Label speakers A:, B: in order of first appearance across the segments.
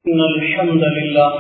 A: إن الحمد لله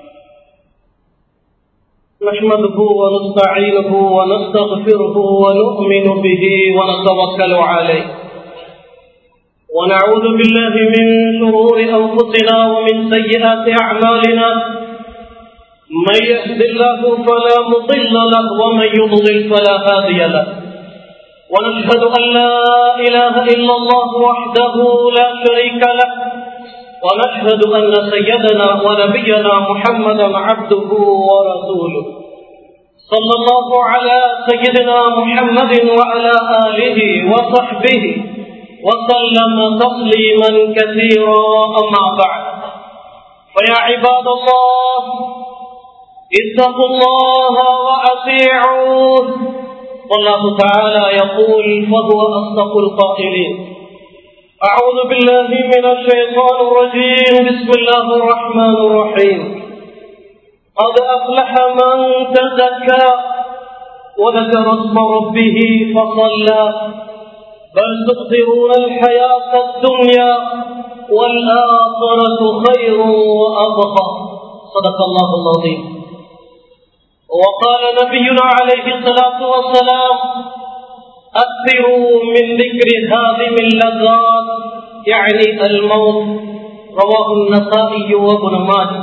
A: نحمده ونستعينه ونستغفره ونؤمن به ونتوكل عليه ونعوذ بالله من شرور أنفسنا ومن سيئات أعمالنا من يهد الله فلا مضل له ومن يضلل فلا هادي له ونشهد أن لا إله إلا الله وحده لا شريك له ونشهد أن سيدنا ونبينا محمدا عبده ورسوله صلى الله على سيدنا محمد وعلى آله وصحبه وسلم تسليما كثيرا أما بعد فيا عباد الله اتقوا الله وأطيعوه والله تعالى يقول وهو أصدق القائلين أعوذ بالله من الشيطان الرجيم بسم الله الرحمن الرحيم قد أفلح من تزكى وذكر اسم ربه فصلى بل تؤثرون الحياة الدنيا والآخرة خير وأبقى صدق الله العظيم وقال نبينا عليه الصلاة والسلام أكثروا من ذكر هادم اللذات يعني الموت رواه النسائي وابن ماجه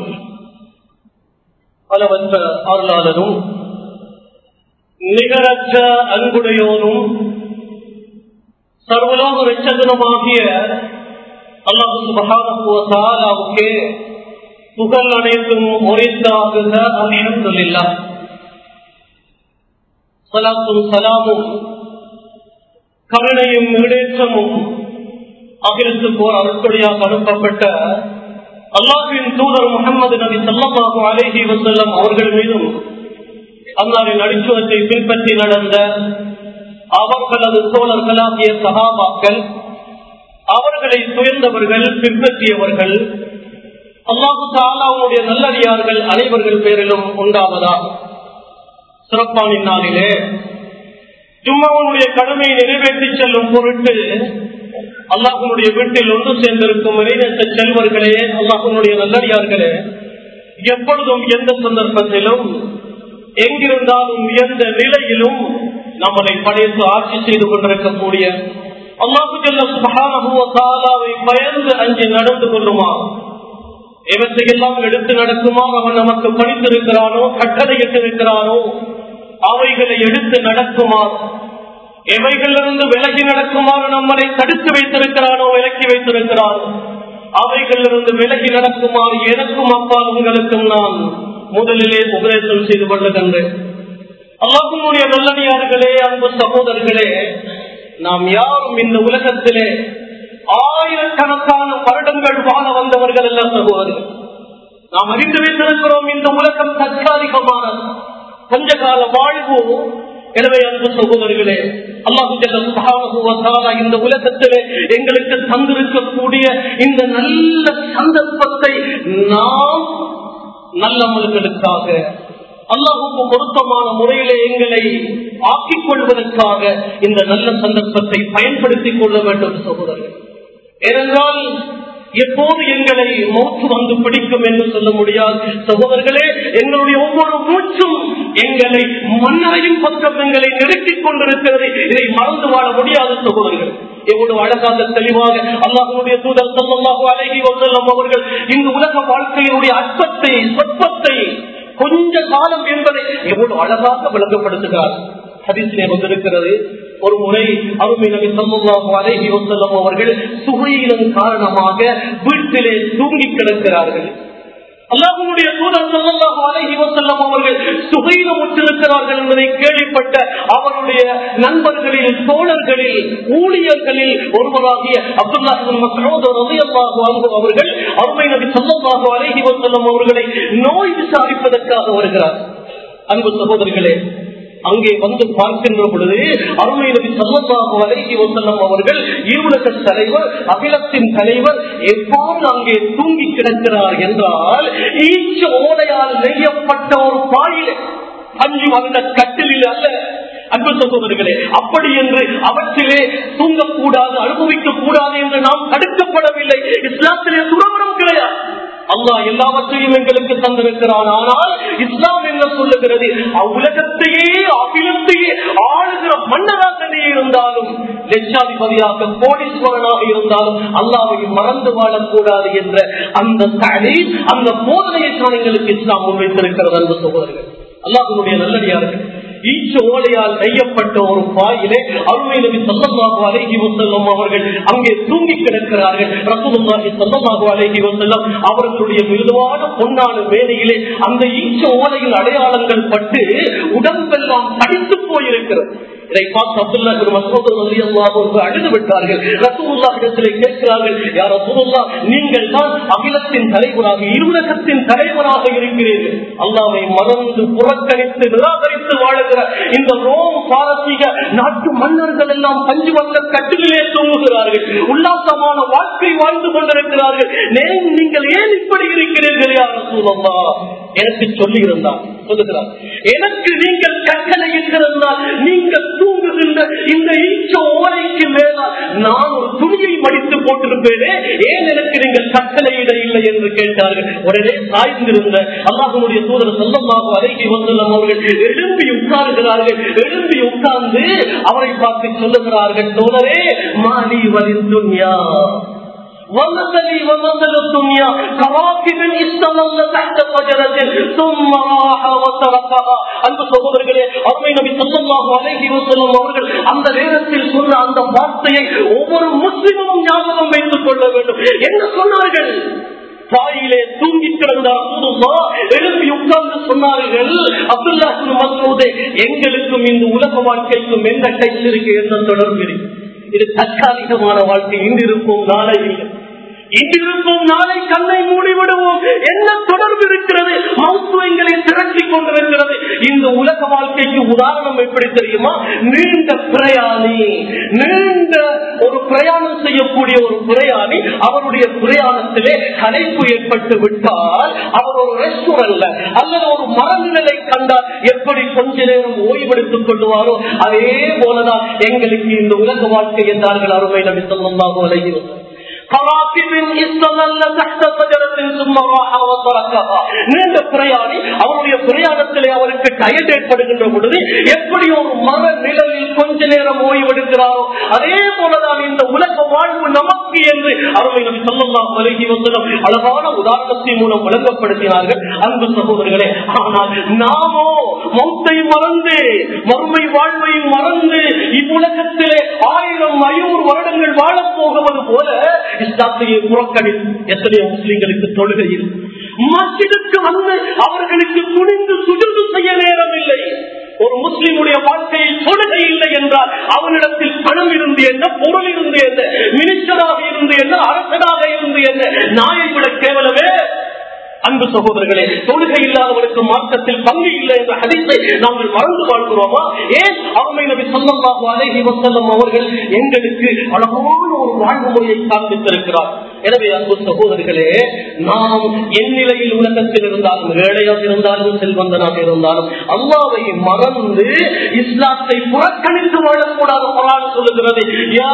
A: அளவற்ற அருளாளனும் நிகரற்ற அன்புடையோனும் சர்வலோக ரட்சகனுமாகிய அல்லாஹு சுபகானுக்கே புகழ் அனைத்தும் ஒரித்தாகுக அல்ஹம்துலில்லாஹ் சலாத்தும் சலாமும் கருணையும் ஈடேற்றமும் அகிலத்து போர் அருட்கொடியாக அனுப்பப்பட்ட அல்லாஹின் தூதர் முகமது நபி சல்லாஹு அலேஹி வசல்லம் அவர்கள் மீதும் அல்லாவின் அடிச்சுவத்தை பின்பற்றி நடந்த அவர்களது தோழர்களாகிய சகாபாக்கள் அவர்களை சுயர்ந்தவர்கள் பின்பற்றியவர்கள் அல்லாஹு தாலாவுடைய நல்லடியார்கள் அனைவர்கள் பேரிலும் உண்டாவதா சிறப்பான நாளிலே ஜும்மாவுடைய கடமையை நிறைவேற்றி செல்லும் பொருட்டு அல்லாஹனுடைய வீட்டில் ஒன்று சேர்ந்திருக்கும் இணைநேச செல்வர்களே அல்லாஹனுடைய நல்லடியார்களே எப்பொழுதும் எந்த சந்தர்ப்பத்திலும் எங்கிருந்தாலும் எந்த நிலையிலும் நம்மளை படைத்து ஆட்சி செய்து கொண்டிருக்கக்கூடிய அல்லாஹு சுபகாவை பயந்து அஞ்சு நடந்து கொள்ளுமா எவற்றையெல்லாம் எடுத்து நடக்குமா அவன் நமக்கு படித்திருக்கிறானோ கட்டளையிட்டு இருக்கிறானோ அவைகளை எடுத்து நடக்குமாறு எவைகளிலிருந்து விலகி நடக்குமாறு நம்மளை தடுத்து வைத்திருக்கிறானோ விலக்கி வைத்திருக்கிறானோ அவைகளிலிருந்து விலகி நடக்குமாறு எனக்கும் அப்பால் உங்களுக்கும் நான் முதலிலே உபதேசம் செய்து கொள்ளுகின்றேன் அல்லாஹுடைய நல்லடியார்களே அன்பு சகோதரர்களே நாம் யாரும் இந்த உலகத்திலே ஆயிரக்கணக்கான வருடங்கள் வாழ வந்தவர்கள் அல்ல சகோதரர்கள் நாம் அறிந்து வைத்திருக்கிறோம் இந்த உலகம் தற்காலிகமான கொஞ்ச கால வாழ்வு எனவே அன்பு சகோதரர்களே அல்லாஹு இந்த உலகத்திலே எங்களுக்கு தந்திருக்கக்கூடிய இந்த நல்ல சந்தர்ப்பத்தை நாம் நல்லவர்களுக்காக அல்லாஹுக்கு பொருத்தமான முறையிலே எங்களை ஆக்கிக் கொள்வதற்காக இந்த நல்ல சந்தர்ப்பத்தை பயன்படுத்திக் கொள்ள வேண்டும் சகோதரர்கள் ஏனென்றால் எப்போது எங்களை மௌத்து வந்து பிடிக்கும் என்று சொல்ல முடியாது சகோதரர்களே எங்களுடைய ஒவ்வொரு மூச்சும் எங்களை மன்னரையும் பக்கம் எங்களை நெருக்கிக் கொண்டிருக்கிறது இதை மறந்து வாழ முடியாது சகோதரர்கள் எவ்வளவு அழகாக தெளிவாக அல்லாஹனுடைய தூதர் சொல்லமாக அழகி வந்தல்லம் அவர்கள் இந்த உலக வாழ்க்கையினுடைய அற்பத்தை சொற்பத்தை கொஞ்ச காலம் என்பதை எவ்வளவு அழகாக விளக்கப்படுத்துகிறார் ஹதீஸ்லே வந்திருக்கிறது ஒரு முறை அருமை நபி சல்லாஹு அலைஹி வசல்லம் அவர்கள் சுகையினம் காரணமாக வீட்டிலே தூங்கி கிடக்கிறார்கள் அல்லாஹனுடைய தூதர் சொல்லல்லாஹு அலைஹி வசல்லம் அவர்கள் சுகையினம் உற்றிருக்கிறார்கள் என்பதை கேள்விப்பட்ட அவருடைய நண்பர்களில் தோழர்களில் ஊழியர்களில் ஒருவராகிய அப்துல்லாஹின் மசோத் ரலியல்லாஹு அன்ஹு அவர்கள் அருமை நபி சல்லல்லாஹு அலைஹி வசல்லம் அவர்களை நோய் விசாரிப்பதற்காக வருகிறார் அன்பு சகோதரிகளே அங்கே வந்து பார்க்கின்ற பொழுது அருமை நபி சல்லல்லாஹு அலைஹி வஸல்லம் அவர்கள் இருவுலக தலைவர் அகிலத்தின் தலைவர் எப்போது அங்கே தூங்கி கிடக்கிறார் என்றால் ஈச்ச ஓலையால் நெய்யப்பட்ட ஒரு பாயில அஞ்சு வந்த கட்டிலில் அல்ல அன்பு சகோதரர்களே அப்படி என்று அவற்றிலே தூங்கக்கூடாது அனுபவிக்க கூடாது என்று நாம் தடுக்கப்படவில்லை இஸ்லாத்திலே சுரவரம் கிடையாது அல்லாஹ் எல்லாவற்றையும் எங்களுக்கு தந்திருக்கிறான் ஆனால் இஸ்லாம் என்ன சொல்லுகிறது உலகத்தையே அகிலத்தையே ஆளுகிற மன்னராக நீ இருந்தாலும் லட்சாதிபதியாக கோடீஸ்வரனாக இருந்தாலும் அல்லாவை மறந்து வாழக்கூடாது என்ற அந்த தடை அந்த போதனையை தான் எங்களுக்கு இஸ்லாம் முன்வைத்திருக்கிறது என்று சொல்வார்கள் அல்லாஹனுடைய நல்லடியார்கள் ஈச்ச ஓலையால் நெய்யப்பட்ட ஒரு பாயிலே அருமை நபி சல்லமாக அழகி வசல்லம் அவர்கள் அங்கே தூங்கி கிடக்கிறார்கள் ரசூலுல்லாஹி சல்லமாக அழகி வசல்லம் அவர்களுடைய மிருதுவான பொன்னான வேலையிலே அந்த ஈச்ச ஓலையின் அடையாளங்கள் பட்டு உடம்பெல்லாம் தடித்து போயிருக்கிறது இதை பார்த்து அப்துல்லா மசூத் அலி அல்லாஹ் அழுது விட்டார்கள் ரசூல்லா இடத்திலே கேட்கிறார்கள் யார் ரசூல்லா நீங்கள் தான் அகிலத்தின் தலைவராக இருலகத்தின் தலைவராக இருக்கிறீர்கள் அல்லாவை மறந்து புறக்கணித்து நிராகரித்து வாழுகிற இந்த ரோம் பாரசீக நாட்டு மன்னர்கள் எல்லாம் பஞ்சு வந்த கட்டிலே தூங்குகிறார்கள் உல்லாசமான வாழ்க்கை வாழ்ந்து கொண்டிருக்கிறார்கள் நீங்கள் ஏன் இப்படி இருக்கிறீர்கள் யார் ரசூலல்லா எனக்கு சொல்லி இருந்தார் சொல்லுகிறார் எனக்கு நீங்கள் கட்டளை இருக்கிறதால் நீங்கள் தூங்குகின்ற இந்த ஈச்ச ஓலைக்கு மேல நான் ஒரு துணியை மடித்து போட்டிருப்பேனே ஏன் எனக்கு நீங்கள் கட்டளையிட இல்லை என்று கேட்டார்கள் உடனே சாய்ந்திருந்த அல்லாஹனுடைய தூதர் செல்லமாக அருகே வந்துள்ள அவர்கள் எழும்பி உட்காருகிறார்கள் எழும்பி உட்கார்ந்து அவரை பார்த்து சொல்லுகிறார்கள் தோழரே மாலி வலிந்துன்யா ومثلي ومثل الدنيا كراكب استظل تحت شجرة ثم راح وتركها அன்பு சகோதரர்களே அருமை நபி ஸல்லல்லாஹு அலைஹி வஸல்லம் அவர்கள் அந்த நேரத்தில் சொன்ன அந்த வார்த்தையை ஒவ்வொரு முஸ்லிமும் ஞாபகம் வைத்துக் கொள்ள வேண்டும் என்ன சொன்னார்கள் தாயிலே தூங்கி கிடந்த அப்துல்லா எழுப்பி உட்கார்ந்து சொன்னார்கள் அப்துல்லா மசூதே எங்களுக்கும் இந்த உலக வாழ்க்கைக்கும் என்ன கைச்சு இருக்கு என்ன தொடர்பு இருக்கு இது தற்காலிகமான வாழ்க்கை இன்றிருக்கும் நாளை இல்லை இன்றிருக்கும் நாளை கண்ணை மூடிவிடுவோம் என்ன தொடர்பு இருக்கிறது மௌத்துவங்களை திரட்டி கொண்டிருக்கிறது இந்த உலக வாழ்க்கைக்கு உதாரணம் எப்படி தெரியுமா நீண்ட பிரயாணி நீண்ட ஒரு பிரயாணம் செய்யக்கூடிய ஒரு பிரயாணி அவருடைய பிரயாணத்திலே கலைப்பு ஏற்பட்டு விட்டால் அவர் ஒரு ரெஸ்டாரண்ட்ல அல்லது ஒரு மரநிலை கண்டால் எப்படி கொஞ்ச நேரம் ஓய்வெடுத்துக் கொள்வாரோ அதே போலதான் எங்களுக்கு இந்த உலக வாழ்க்கை என்றார்கள் அருமை நபி சொல்லமாக விலகி நீண்ட பிரயாணி அவருடைய பிரயாணத்திலே அவருக்கு டயர்ட் ஏற்படுகின்ற பொழுது எப்படி ஒரு மர நிழலில் கொஞ்ச நேரம் ஓய்வெடுக்கிறாரோ அதே போலதான் இந்த உலக வாழ்வு நமக்கு என்று அருமை நபி சொல்லலாம் விலகி வந்தனம் அழகான உதாரணத்தின் மூலம் விளங்கப்படுத்தினார்கள் அன்பு சகோதரர்களே ஆனால் நாமோ மௌத்தை மறந்து மறுமை வாழ்வை மறந்து இவ்வுலகத்திலே ஆயிரம் ஐநூறு வருடங்கள் வாழப் போகுவது போல இஸ்லாத்தையை புறக்கணித்து எத்தனையோ முஸ்லிம்களுக்கு தொழுகையில் மஸ்ஜிதுக்கு வந்து அவர்களுக்கு துணிந்து சுஜுது செய்ய நேரம் இல்லை ஒரு முஸ்லிமுடைய வாழ்க்கையில் தொழுகை இல்லை என்றால் அவனிடத்தில் பணம் இருந்து என்ன பொருள் இருந்து என்ன மினிஸ்டராக இருந்து என்ன அரசனாக இருந்து என்ன நாயை விட கேவலமே அன்பு சகோதரர்களே தொழுகை இல்லாதவருக்கு மார்க்கத்தில் பங்கு இல்லை என்ற ஹதீஸை நாங்கள் மறந்து வாழ்கிறோமா ஏன் அருமை நபி சொல்லமாக அலைஹி வசல்லம் அவர்கள் எங்களுக்கு அழகான ஒரு வாழ்வு முறையை காண்பித்திருக்கிறார் எனவே அன்பு சகோதரர்களே நாம் என் நிலையில் உலகத்தில் இருந்தாலும் ஏழையாக இருந்தாலும் செல்வந்தனாக இருந்தாலும் அல்லாவை மறந்து இஸ்லாத்தை புறக்கணித்து வாழக்கூடாது குரான் சொல்லுகிறது யா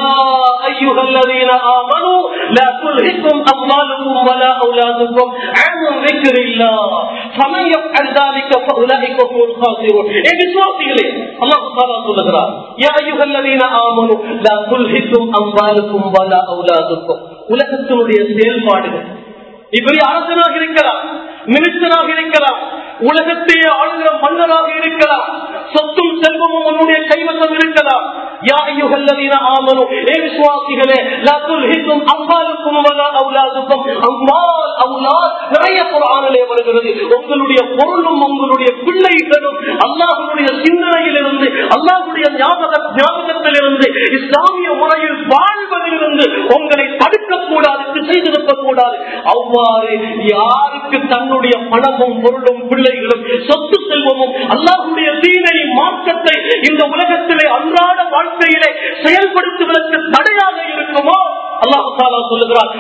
A: ஐயுகல்லதீன ஆமனு லா துல்ஹிக்கும் அம்வாலுக்கும் வலா அவுலாதுக்கும் அன் ذكر الله فمن يفعل ذلك فاولئك هم الخاسرون اي விசுவாசிகளே அல்லாஹ் தஆலா சொல்லுகிறார் யா அய்யுஹல்லதீன ஆமனு லா துல்ஹிக்கும் அம்வாலுக்கும் வலா அவுலாதுக்கும் உலகத்தினுடைய செயல்பாடுகள் இப்படி அரசனாக இருக்கலாம் மினிஸ்டராக இருக்கலாம் உலகத்தையே ஆளுகிற மன்னராக இருக்கலாம் சொத்தும் செல்வமும் உன்னுடைய கைவசம் இருக்கலாம் யா ஐயுகல்லதீன ஆமனு ஏ விசுவாசிகளே லா துல்ஹிக்கும் அம்வாலுக்கும் வலா அவுலாதுக்கும் அம்வால் அவுலாத் நிறைய குர்ஆனிலே வருகிறது உங்களுடைய பொருளும் உங்களுடைய பிள்ளைகளும் அல்லாஹ்வுடைய சிந்தனையிலிருந்து அல்லாஹ்வுடைய ஞாபக ஞாபகத்திலிருந்து இஸ்லாமிய முறையில் வாழ்வதிலிருந்து உங்களை தடுக்க கூடாது திசை திருப்ப கூடாது அவ்வாறு யாருக்கு தன்னுடைய பணமும் பொருளும் பிள்ளைகளும் சொத்து செல்வமும் அல்லாஹுடைய தீனை மாற்றத்தை இந்த உலகத்திலே அன்றாட வாழ்க்கையிலே செயல்படுத்துவதற்கு தடையாக இருக்குமோ அல்லாஹு தாலா சொல்லுகிறார்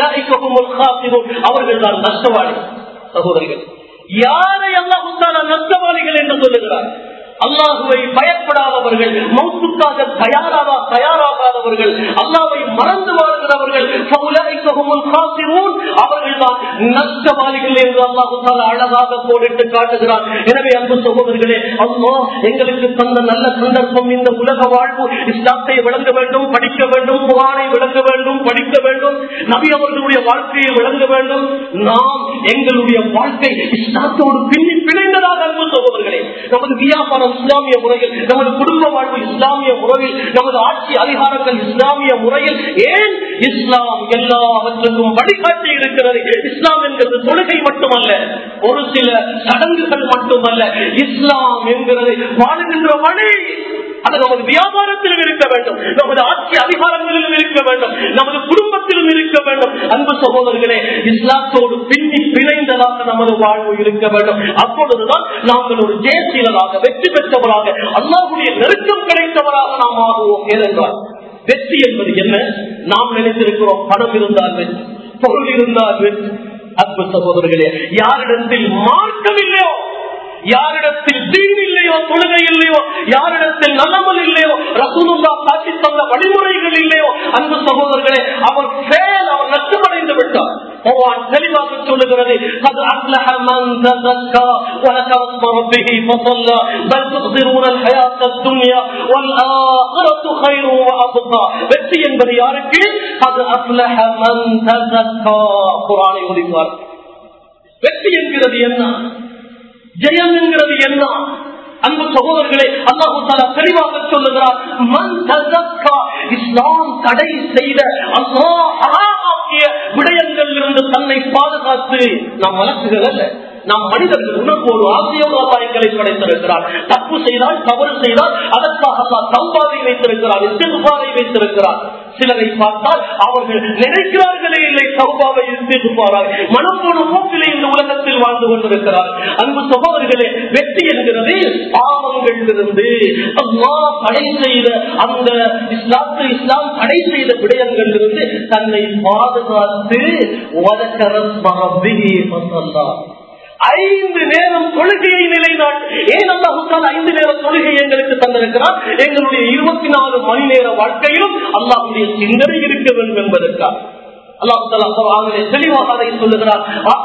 A: அவர்கள் தான் நஷ்டவாளி சகோதரிகள் யாரை அல்லாஹு தாலா நஷ்டவாளிகள் என்று சொல்லுகிறார் அல்லாஹுவை பயப்படாதவர்கள் மௌத்துக்காக தயாராக தயாராகாதவர்கள் அல்லாவை மறந்து வாழ்கிறவர்கள் அவர்கள் தான் நஷ்டவாதிகள் என்று அல்லாஹு அழகாக கோடிட்டு காட்டுகிறார் எனவே அன்பு சகோதரர்களே அம்மா எங்களுக்கு தந்த நல்ல சந்தர்ப்பம் இந்த உலக வாழ்வு இஸ்லாத்தை விளங்க வேண்டும் படிக்க வேண்டும் புகானை விளங்க வேண்டும் படிக்க வேண்டும் நபி அவர்களுடைய வாழ்க்கையை விளங்க வேண்டும் நாம் எங்களுடைய வாழ்க்கை இஸ்லாத்தோடு பின்னி பிணைந்ததாக அன்பு சகோதரர்களே நமது வியாபாரம் இஸ்லாமிய முறையில் நமது குடும்ப வாழ்வு இஸ்லாமிய முறையில் நமது ஆட்சி அதிகாரங்கள் இஸ்லாமிய முறையில் ஏன் இஸ்லாம் எல்லாவற்றுக்கும் வழிகாட்டி இருக்கிறது இஸ்லாம் என்கிறது தொழுகை மட்டுமல்ல ஒரு சில சடங்குகள் மட்டுமல்ல இஸ்லாம் என்கிறது வாழுகின்ற வழி அது நமது வியாபாரத்திலும் இருக்க வேண்டும் நமது ஆட்சி அதிகாரங்களிலும் இருக்க வேண்டும் நமது குடும்பத்திலும் இருக்க வேண்டும் அன்பு சகோதரர்களே இஸ்லாத்தோடு பின்னி பிணைந்ததாக நமது வாழ்வு இருக்க வேண்டும் அப்பொழுதுதான் நாங்கள் ஒரு ஜெயசீலராக வெற்றி பெற்றவராக அல்லாஹுடைய நெருக்கம் கிடைத்தவராக நாம் ஆகுவோம் ஏனென்றால் வெற்றி என்பது என்ன நாம் நினைத்திருக்கிறோம் பணம் இருந்தால் வெற்றி பொருள் இருந்தால் வெற்றி அன்பு சகோதரர்களே யாரிடத்தில் மார்க்கம் இல்லையோ யாரிடத்தில் தீன் இல்லையோ தொழுகை இல்லையோ யாரிடத்தில் நல்லமல் இல்லையோ ரசூலுல்லா காட்டி தந்த வழிமுறைகள் இல்லையோ அன்பு சகோதரர்களே அவர் ஃபேல் அவர் நஷ்டமடைந்து விட்டார் குர்ஆன் தெளிவாக சொல்லுகிறது قد أفلح من تزكى وذكر اسم ربه فصلى بل تؤثرون الحياة الدنيا والآخرة خير وأبقى வெற்றி என்பது யாருக்கு قد أفلح من تزكى குர்ஆனை ஓதிப்பார் வெற்றி என்கிறது என்ன ஜெயம் என்கிறது என்ன அன்பு சகோதரர்களே அல்லாஹு தாலா தெளிவாக சொல்லுகிறார் மன் தஸக்கா இஸ்லாம் தடை செய்த அல்லாஹ் ஹராமாக்கிய விடயங்களில் இருந்து தன்னை பாதுகாத்து நாம் வழக்குகள் அல்ல நாம் மனிதர்கள் உணர்வோடு ஆசையோடு அல்லாஹ் எங்களை படைத்திருக்கிறார் தப்பு செய்தால் தவறு செய்தால் அதற்காக அல்லாஹ் தம்பாதை வைத்திருக்கிறார் இஸ்திகுபாரை வைத்திருக்கிறார் சிலரை பார்த்தால் அவர்கள் நினைக்கிறார்களே இல்லை சௌபாவை இஸ்திகுபாராக மனம் போன போக்கிலே இந்த உலகத்தில் வாழ்ந்து கொண்டிருக்கிறார் அன்பு சகோதரர்களே வெற்றி என்கிறது பாவங்களிலிருந்து அல்லாஹ் தடை செய்த அந்த இஸ்லாத்து இஸ்லாம் தடை செய்த விடயங்களிலிருந்து தன்னை பாதுகாத்து வதக்கரன் மரபிகி மசல்லா ஐந்து நேரம் தொழுகையை நிலைநாட்டு ஏன் அல்லாஹுக்கால் ஐந்து நேரம் தொழுகை எங்களுக்கு தந்திருக்கிறார் எங்களுடைய இருபத்தி நாலு மணி நேர வாழ்க்கையிலும் அல்லாஹுடைய சிந்தனை இருக்க வேண்டும் என்பதற்காக அல்லாஹு தெளிவாக அதை சொல்லுகிறார்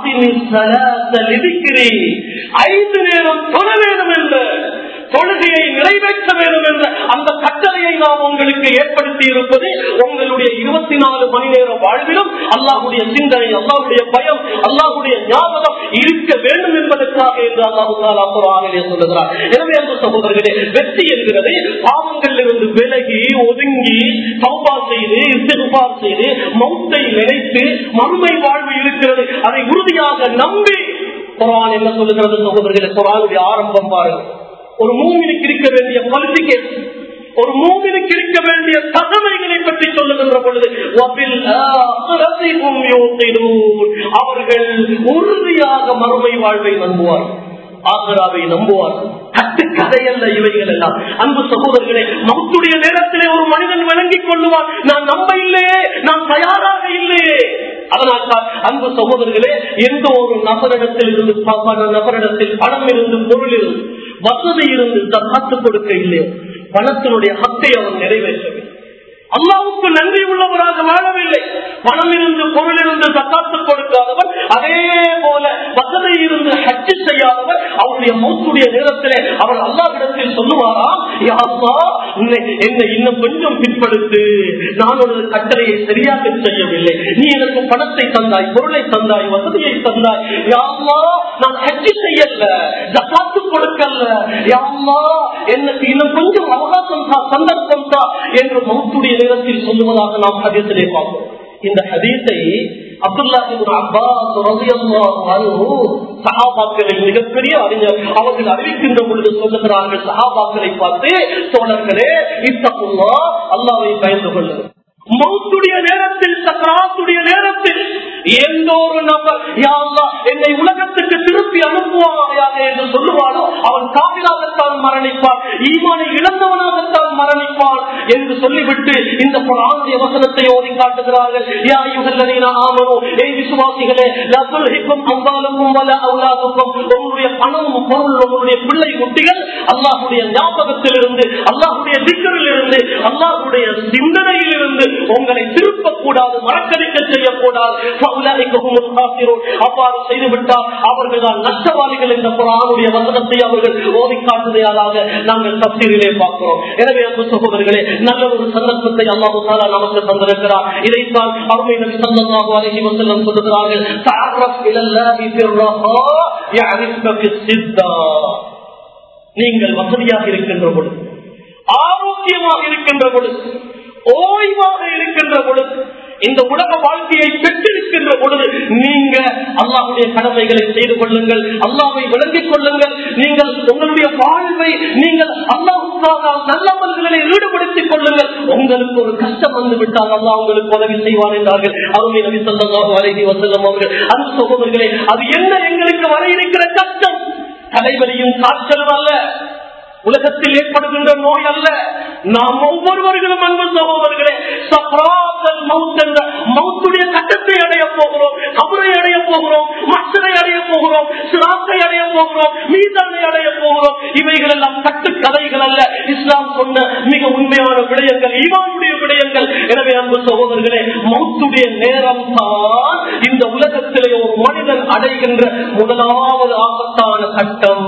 A: ஐந்து நேரம் தொழ வேண்டும் என்ற தொழுகையை நிறைவேற்ற வேண்டும் என்ற அந்த கட்டளையை நாம் உங்களுக்கு ஏற்படுத்தி இருப்பது உங்களுடைய இருபத்தி நாலு மணி நேர வாழ்விலும் அல்லாஹுடைய சிந்தனை அல்லாஹுடைய பயம் அல்லாஹுடைய ஞாபகம் இருக்க வேண்டும் என்பதற்காக என்று அல்லாஹு சொல்லுகிறார் எனவே அந்த சகோதரர்களே வெற்றி என்கிறது பாவங்களில் இருந்து விலகி ஒதுங்கி சௌபா செய்து இஸ்திகுபார் செய்து மௌத்தை நினைத்து மறுமை வாழ்வு இருக்கிறது அதை உறுதியாக நம்பி குரான் என்ன சொல்லுகிறது சகோதரர்களே குரானுடைய ஆரம்பம் பாருங்கள் ஒரு மூமினுக்கு இருக்க வேண்டிய குவாலிபிகேஷன் ஒரு மூமினுக்கு இருக்க வேண்டிய தகமைகளை பற்றி சொல்லுகின்ற பொழுது அவர்கள் உறுதியாக மறுமை வாழ்வை நம்புவார் ஆசராவை நம்புவார் கட்டு கதையல்ல இவைகள் எல்லாம் அன்பு சகோதரர்களே மௌத்துடைய நேரத்திலே ஒரு மனிதன் விளங்கிக் கொள்ளுவான் நான் நம்ப இல்லையே நான் தயாராக இல்லையே அதனால் தான் அன்பு சகோதரர்களே எந்த ஒரு நபரிடத்தில் இருந்து நபரிடத்தில் பணம் இருந்து பொருள் இருந்து வசதி இருந்து காத்து கொடுக்க இல்லையோ பணத்தினுடைய ஹத்தை அவன் நிறைவேற்றவில்லை அல்லாவுக்கு நன்றி உள்ளவராக வாழவில்லை பணம் இருந்து பொருள் இருந்து தக்காத்து கொடுக்காதவர் அதே போல வசதி இருந்து ஹஜ்ஜு செய்யாதவர் அவருடைய மௌத்துடைய நேரத்திலே அவர் அல்லாவிடத்தில் சொல்லுவாராம் என்னை இன்னும் கொஞ்சம் பிற்படுத்து நான் ஒரு கட்டளையை சரியாக செய்யவில்லை நீ எனக்கு பணத்தை தந்தாய் பொருளை தந்தாய் வசதியை தந்தாய் யாமா நான் ஹஜ்ஜு செய்யல ஜக்காத்து கொடுக்கல யாமா எனக்கு இன்னும் கொஞ்சம் அவகாசம் தான் சந்தர்ப்பம் தான் என்று மௌத்துடைய நேரத்தில் சொல்லுவதாக நாம் ஹதீசிலே பார்ப்போம் இந்த ஹதீஸை சகாபாக்களில் மிகப்பெரிய அறிஞர் அவர்கள் அறிவிக்கின்ற பொழுது சொல்லுகிறார்கள் சகாபாக்களை பார்த்து சோழர்களே இத்தப்புல்லா அல்லாவை பயந்து கொள்ளுங்கள் மௌத்துடைய நேரத்தில் சக்கராத்துடைய நேரத்தில் எந்த ஒரு நபர் யாழ்லா என்னை உலகத்துக்கு திருப்பி அனுப்ப இறங்குவாயாக என்று சொல்லுவானோ அவன் காவிலாகத்தான் மரணிப்பான் ஈமானை இழந்தவனாகத்தான் மரணிப்பான் என்று சொல்லிவிட்டு இந்த ஆந்திய வசனத்தை ஓதி காட்டுகிறார்கள் யா யுகல்லதீன ஆமனோ ஏய் விசுவாசிகளே லா துல்ஹிக்கும் அம்வாலுக்கும் வல அவுலாதுக்கும் உங்களுடைய பணமும் பொருள் உங்களுடைய பிள்ளை குட்டிகள் அல்லாஹ்வுடைய ஞாபகத்தில் இருந்து அல்லாஹ்வுடைய திக்கரில் இருந்து அல்லாஹ்வுடைய சிந்தனையில் இருந்து உங்களை திருப்பக்கூடாது மறக்கடிக்க செய்யக்கூடாது ஃபஉலாயிக ஹுமுல் காஃபிரூன். அவ்வாறு செய்துவிட்டால் அவர்கள் தான் நஷ்டவாளிகள் என்ற குரானுடைய வசனத்தை அவர்கள் ஓதி காட்டுவதாக நாங்கள் தப்சீரிலே பார்க்கிறோம் எனவே அன்பு சகோதரர்களே நல்ல ஒரு சந்தர்ப்பத்தை அல்லாஹு தாலா நமக்கு தந்திருக்கிறார் இதைத்தான் அருமை நபி ஸல்லல்லாஹு அலைஹி வஸல்லம் சொல்லுகிறார்கள் தஅரஃப் இலல்லாஹி ஃபிர்ரஹா யஅரிஃபக ஃபிஸ்ஸித்தா நீங்கள் வசதியாக இருக்கின்ற பொழுது ஆரோக்கியமாக இருக்கின்ற பொழுது ஓய்வாக இருக்கின்ற பொழுது இந்த உலக வாழ்க்கையை பெற்றிருக்கின்ற பொழுது நீங்க அல்லாஹுடைய கடமைகளை செய்து கொள்ளுங்கள் அல்லாவை விளங்கிக் கொள்ளுங்கள் நீங்கள் உங்களுடைய வாழ்வை நீங்கள் அல்லாஹுக்காக நல்லவர்களை ஈடுபடுத்திக் கொள்ளுங்கள் உங்களுக்கு ஒரு கஷ்டம் வந்து விட்டால் அல்லாஹ் உங்களுக்கு உதவி செய்வார் என்றார்கள் அருமை நபி சொல்லமாக அழகி வசல்லம் அவர்கள் அந்த சகோதரர்களே அது என்ன எங்களுக்கு வர இருக்கிற கஷ்டம் தலைவலியும் காய்ச்சலும் அல்ல உலகத்தில் ஏற்படுகின்ற நோய் அல்ல நாம் ஒவ்வொருவர்களும் அன்பு சகோதரர்களே சப்ராத்தல் மவுத் என்ற மவுத்துடைய கட்டத்தை அடைய போகிறோம் கபரை அடைய போகிறோம் மச்சரை அடைய போகிறோம் சிராத்தை அடைய போகிறோம் மீதானை அடைய போகிறோம் இவைகள் எல்லாம் கட்டு கதைகள் அல்ல இஸ்லாம் சொன்ன மிக உண்மையான விடயங்கள் இவானுடைய விடயங்கள் எனவே அன்பு சகோதரர்களே மவுத்துடைய நேரம் தான் இந்த உலகத்திலே ஒரு மனிதன் அடைகின்ற முதலாவது ஆபத்தான கட்டம்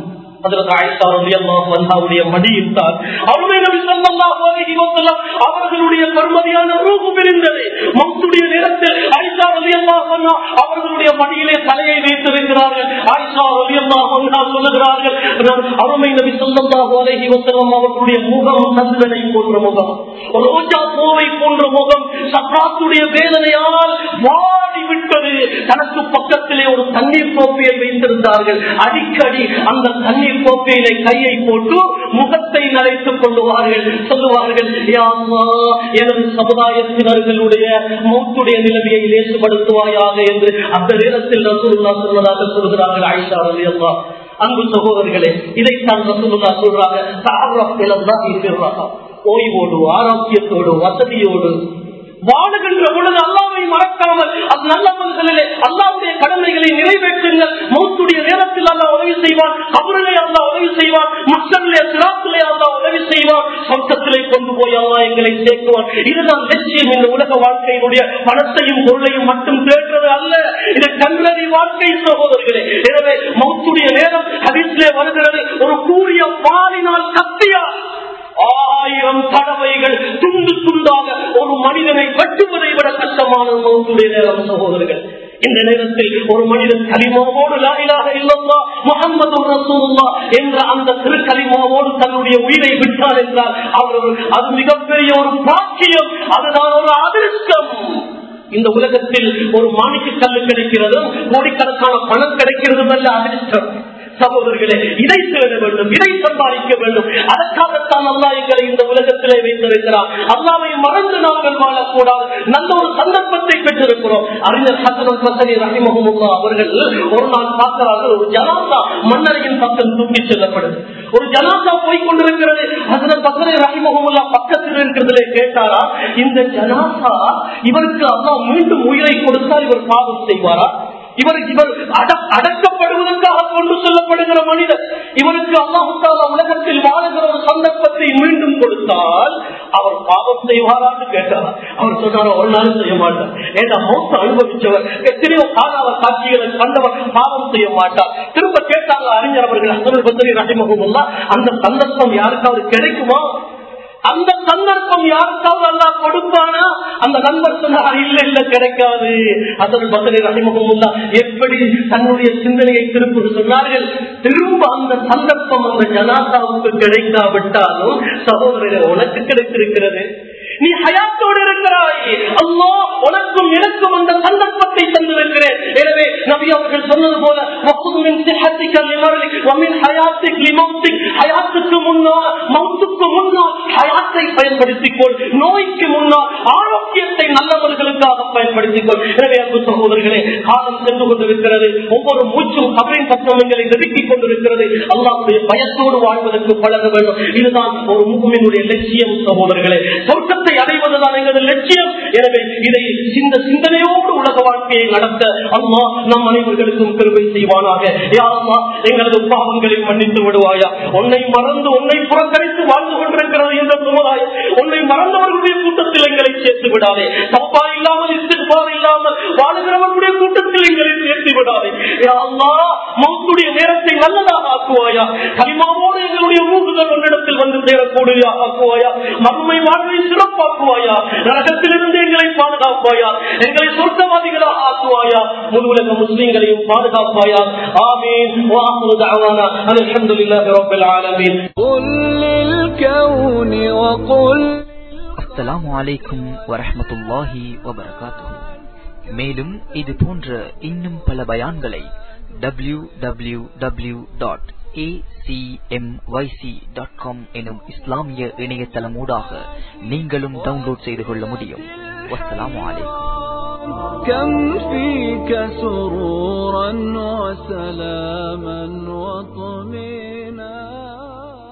A: அவர்களுடைய பெருமதியான ரூபு பிரிந்தது மௌத்துடைய நேரத்தில் ஆயிஷா ரவி அவர்களுடைய மடியிலே தலையை வைத்திருக்கிறார்கள் ஆயிஷா ரவி சொல்லுகிறார்கள் அருமை நபி சொல்லல்லாஹு அலைஹி வஸல்லம் அவர்களுடைய முகம் சந்திரனை போன்ற முகம் ரோஜா பூவை போன்ற முகம் சப்ராத்துடைய வேதனையால் வாடி விட்டது தனக்கு பக்கத்திலே ஒரு தண்ணீர் கோப்பையை வைத்திருந்தார்கள் அடிக்கடி அந்த தண்ணீர் கோப்பையிலே கையை போட்டு முகத்தை நரைத்துக் கொள்ளுவார்கள் சொல்லுவார்கள் "யா அல்லாஹ், எனது சமுதாயத்தினர்களுடைய மூத்துடைய நிலைமையை லேசுபடுத்துவாயாக என்று அந்த நேரத்தில் ரசூலுல்லா சொல்வதாக சொல்கிறார்கள் ஆயிஷா ரவி அல்லா அன்பு சகோதரர்களே இதைத்தான் ரசூலுல்லா சொல்றாங்க "தஅர்ரஃப் இலல்லாஹி ஃபிர்ரஹா." ஓய்வோடு ஆரோக்கியத்தோடு வசதியோடு வாழுகின்ற பொழுது அல்லாவை மறக்காமல் அது நல்லவர்களிலே அல்லாவுடைய கடமைகளை நிறைவேற்றுங்கள் மௌத்துடைய நேரத்தில் அல்லா உதவி செய்வான் கபரிலே அல்லா உதவி செய்வான் மக்களிலே சிராத்திலே அல்லா உதவி செய்வான் சொர்க்கத்திலே கொண்டு போய் அல்லா எங்களை சேர்க்குவான் இதுதான் லட்சியம் இந்த உலக வாழ்க்கையினுடைய பணத்தையும் பொருளையும் மட்டும் தேடுறது அல்ல இது கண்களி வாழ்க்கை சகோதரர்களே எனவே மௌத்துடைய நேரம் ஹதீஸ்லே வருகிறது ஒரு கூறிய பாலினால் கத்தியால் ஆயிரம் தடவைகள் துண்டு துண்டாக ஒரு மனிதனை வெட்டுவதை விட கஷ்டமான மௌத்துடைய நேரம் சகோதரர்கள் இந்த நேரத்தில் ஒரு மனிதன் கலிமாவோடு லாயிலாக இல்லல்லா முகமது ரசூலுல்லா என்ற அந்த திருக்கலிமாவோடு தன்னுடைய உயிரை விட்டார் என்றால் அவர் அது மிகப்பெரிய ஒரு பாக்கியம் அதுதான் ஒரு அதிர்ஷ்டம் இந்த உலகத்தில் ஒரு மாணிக்க கல்லு கிடைக்கிறதும் கோடிக்கணக்கான பணம் கிடைக்கிறதும் அல்ல அதிர்ஷ்டம் சகோதரர்களே இதை தேட வேண்டும் இதை சம்பாதிக்க வேண்டும் அதற்காகத்தான் அல்லா எங்களை இந்த உலகத்திலே வைத்திருக்கிறார் அல்லாவை மறந்து நாங்கள் வாழக்கூடாது நல்ல ஒரு சந்தர்ப்பத்தை பெற்றிருக்கிறோம் அறிஞர் ஹசரத் பசனி ரஹிமஹமுல்லா அவர்கள் ஒரு நாள் பார்க்கிறார்கள் ஒரு ஜனாசா மன்னரையின் பக்கம் தூக்கி செல்லப்படுது ஒரு ஜனாசா போய் கொண்டிருக்கிறது ஹசரத் பசனி ரஹிமஹமுல்லா பக்கத்தில் இருக்கிறதுலே கேட்டாரா இந்த ஜனாசா இவருக்கு அல்லா மீண்டும் உயிரை கொடுத்தால் இவர் பாவம் செய்வாரா இவர் இவர் அடக்கப்படுவதற்காக கொண்டு செல்லப்படுகிற மனிதர் இவருக்கு அல்லாஹால உலகத்தில் வாழுகிற ஒரு சந்தர்ப்பத்தை மீண்டும் கொடுத்தால் அவர் பாவம் செய்வாரான்னு கேட்டார் அவர் சொன்னார் ஒரு நாளும் செய்ய மாட்டார் ஏன்னா மௌத்த அனுபவிச்சவர் எத்தனையோ காலாவ காட்சிகளை கண்டவர் பாவம் செய்ய மாட்டார் திரும்ப கேட்டாங்க அறிஞர் அவர்கள் அசல் பத்திரி ரஹிமகுல்லா அந்த சந்தர்ப்பம் யாருக்காவது கிடைக்குமா அந்த சந்தர்ப்பம் யாருக்காவது அல்லா கொடுப்பானா அந்த நண்பர் சொன்னார் இல்ல இல்ல கிடைக்காது அதன் பதிலை ரஹிமகுல்லா எப்படி தன்னுடைய சிந்தனையை திருப்பது சொன்னார்கள் திரும்ப அந்த சந்தர்ப்பம் அந்த ஜனாதாவுக்கு கிடைக்காவிட்டாலும் சகோதரர் உனக்கு கிடைத்திருக்கிறது நீ ஹயாத்தோடு இருக்கிறாய் அல்லா உனக்கும் எனக்கும் அந்த சந்தர்ப்பத்தை தந்திருக்கிறேன் எனவே நபி அவர்கள் சொன்னது போல ஹயாத்துக்கு முன்னால் மவுத்துக்கு முன்னால் ஹயாத்தை பயன்படுத்திக் கொள் நோய்க்கு முன்னால் ஆரோக்கியத்தை நல்லவர்களுக்காக பயன்படுத்தி பயன்படுத்திக் கொள் எனவே அன்பு சகோதரர்களே காலம் சென்று கொண்டிருக்கிறது ஒவ்வொரு மூச்சும் கபரின் பக்கம் எங்களை நெருக்கிக் கொண்டிருக்கிறது அல்லாஹ்வுடைய பயத்தோடு வாழ்வதற்கு பழக வேண்டும் இதுதான் ஒரு முகமினுடைய லட்சியம் சகோதரர்களே சொர்க்கத்தை அடைவதுதான் எங்களது லட்சியம் எனவே இதை இந்த சிந்தனையோடு உலக வாழ்க்கையை நடத்த அல்லாஹ் நம் அனைவர்களுக்கும் பெருமை செய்வானாக யாரம்மா எங்களது பாவங்களை மன்னித்து விடுவாயா உன்னை மறந்து உன்னை புறக்கணித்து வாழ்ந்து கொண்டிருக்கிறது இந்த சமுதாயம் உன்னை மறந்தவர்களுடைய கூட்டத்தில் எங்களை சேர்த்து விடாதே தப்பா இல்லாமல் இஸ்திஃபார் இல்லாமல் வாழுகிறவர்களுடைய கூட்டத்தில் எங்களை சேர்த்து விடாதே யா அல்லாஹ் மௌத்துடைய நேரத்தை நல்லதாக ஆக்குவாயா கலிமாவோடு எங்களுடைய ஊகுகள் உன்னிடத்தில் வந்து சேரக்கூடிய ஆக்குவாயா மறுமை வாழ்வை சிறப்பாக்குவாயா நரகத்திலிருந்து எங்களை பாதுகாப்பாயா எங்களை சொர்க்கவாதிகளாக ஆக்குவாயா முழுவலக முஸ்லிம்களையும் பாதுகாப்பாயா ஆமீன் வாஹுரு தஅவானா அல்ஹம்துலில்லாஹி ரப்பில் ஆலமீன்
B: قل للكون وقل
C: அஸ்ஸலாமு அலைக்கும் வரஹ்மத்துல்லாஹி வபரகாத்துஹு மேலும் இது போன்ற இன்னும் பல பயான்களை W W W dot dot com எனும் இஸ்லாமிய இணையதளமூடாக நீங்களும் டவுன்லோட் செய்து கொள்ள முடியும் வஸ்ஸலாமு அலைக்கும்
B: كم فيك سرورا وسلاما وطمئنا